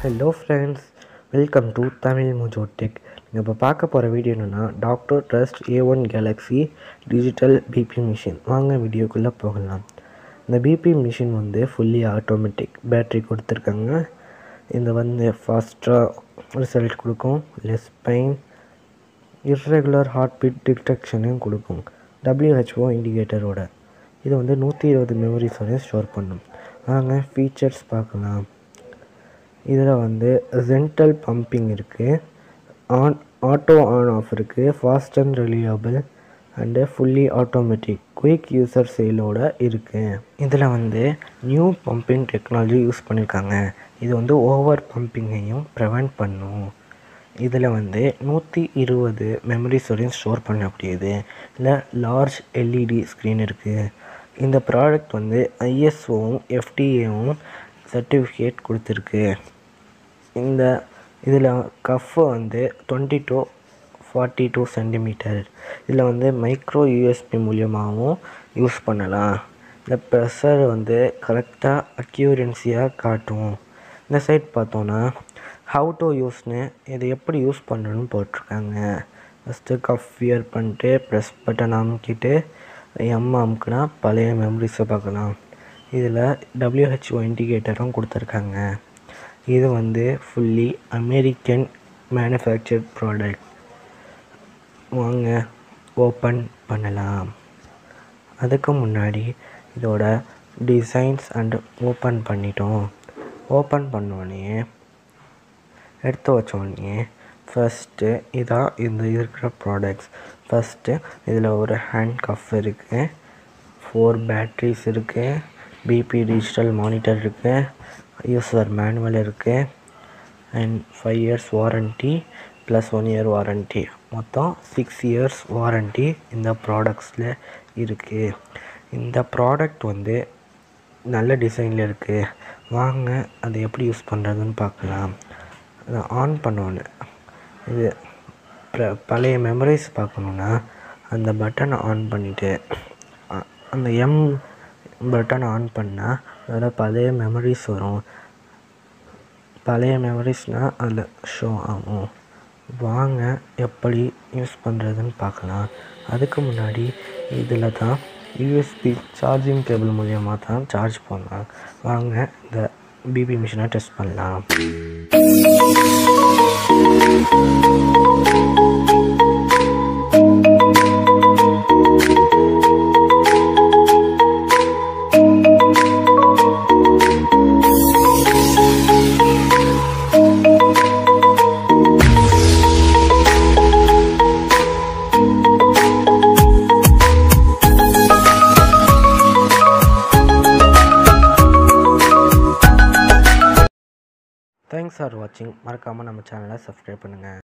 hello friends welcome to Tamil Mojo tech நீங்கள் இப்போ பார்க்க போகிற வீடியோ என்னென்னா doctor trust A one Galaxy digital BP machine வாங்க வீடியோக்குள்ளே போகலாம் இந்த பிபி மிஷின் வந்து ஃபுல்லி ஆட்டோமேட்டிக் பேட்ரி கொடுத்துருக்காங்க இது வந்து ஃபாஸ்ட்டாக ரிசல்ட் கொடுக்கும் less pain irregular heart beat டிடெக்ஷனையும் கொடுக்கும் WHO இண்டிகேட்டரோட இது வந்து நூற்றி இருபது மெமரிஸ் வரையும் ஸ்டோர் பண்ணும் வாங்க ஃபீச்சர்ஸ் பார்க்கலாம் இதில் வந்து ரெண்டல் பம்பிங் இருக்குது ஆன் ஆட்டோ ஆன் ஆஃப் இருக்குது fast and reliable and fully automatic quick user செயலோட இருக்குது இதில் வந்து நியூ பம்பிங் டெக்னாலஜி யூஸ் பண்ணியிருக்காங்க இது வந்து ஓவர் பம்பிங்கையும் ப்ரிவெண்ட் பண்ணும் இதில் வந்து நூற்றி இருபது மெமரிஸ் வரையும் ஸ்டோர் பண்ணக்கூடியது இல்லை லார்ஜ் எல்இடி ஸ்க்ரீன் இருக்குது இந்த ப்ராடக்ட் வந்து ஐஎஸ்ஓவும் எஃப்டிஏவும் சர்டிஃபிகேட் கொடுத்துருக்கு இந்த இதில் கஃப் வந்து twenty to forty two centimetre இதில் வந்து மைக்ரோ யூஎஸ்பி மூலியமாகவும் யூஸ் பண்ணலாம் இந்த ப்ரெஷர் வந்து கரெக்டாக அக்யூரன்சியாக காட்டும் இந்த சைட் பார்த்தோன்னா ஹவு டு யூஸ்னு இதை எப்படி யூஸ் பண்ணணும்னு போட்டிருக்காங்க ஃபஸ்ட்டு கஃப் வியர் பண்ணிட்டு ப்ரெஸ் பட்டன் அமுக்கிட்டு எம் அமுக்குனா பழைய மெமரிஸை பார்க்கலாம் இதில் WHO இண்டிகேட்டரும் கொடுத்துருக்காங்க இது வந்து ஃபுல்லி அமெரிக்கன் மேனுஃபேக்சர்ட் ப்ராடக்ட் வாங்க ஓப்பன் பண்ணலாம் அதுக்கு முன்னாடி இதோட டிசைன்ஸ் அண்ட் ஓப்பன் பண்ணிட்டோம் ஓப்பன் பண்ணோடனே எடுத்து வச்சோடனே ஃபஸ்ட்டு இதான் இந்த இருக்கிற ப்ராடக்ட்ஸ் ஃபஸ்ட்டு இதில் ஒரு ஹேண்ட் கஃப் இருக்குது ஃபோர் பேட்ரிஸ் இருக்குது பிபி டிஜிட்டல் மானிட்டர் இருக்குது யூசர் மேனுவல் இருக்குது and five years warranty plus one year warranty மொத்தம் சிக்ஸ் இயர்ஸ் வாரண்ட்டி இந்த ப்ராடக்ட்ஸில் இருக்குது இந்த ப்ராடக்ட் வந்து நல்ல டிசைனில் இருக்குது வாங்க அதை எப்படி யூஸ் பண்ணுறதுன்னு பார்க்கலாம் அதை ஆன் பண்ணோன்னு இது ப- பழைய மெமரிஸ் பார்க்கணுன்னா அந்த பட்டனை ஆன் பண்ணிவிட்டு அந்த எம் பட்டன் ஆன் பண்ணால் அதில் பழைய மெமரிஸ் வரும் பழைய மெமரிஸ்னால் அதில் ஷோ ஆகும் வாங்க எப்படி யூஸ் பண்ணுறதுன்னு பார்க்கலாம் அதுக்கு முன்னாடி இதில் தான் யூஎஸ்பி சார்ஜிங் கேபிள் மூலியமாக தான் சார்ஜ் பண்ணலாம் வாங்க இந்த பிபி மிஷினை டெஸ்ட் பண்ணலாம் தேங்க்ஸ் ஃபார் வாட்சிங் மறக்காமல் நம்ம சேனலை சப்ஸ்கிரைப் பண்ணுங்கள்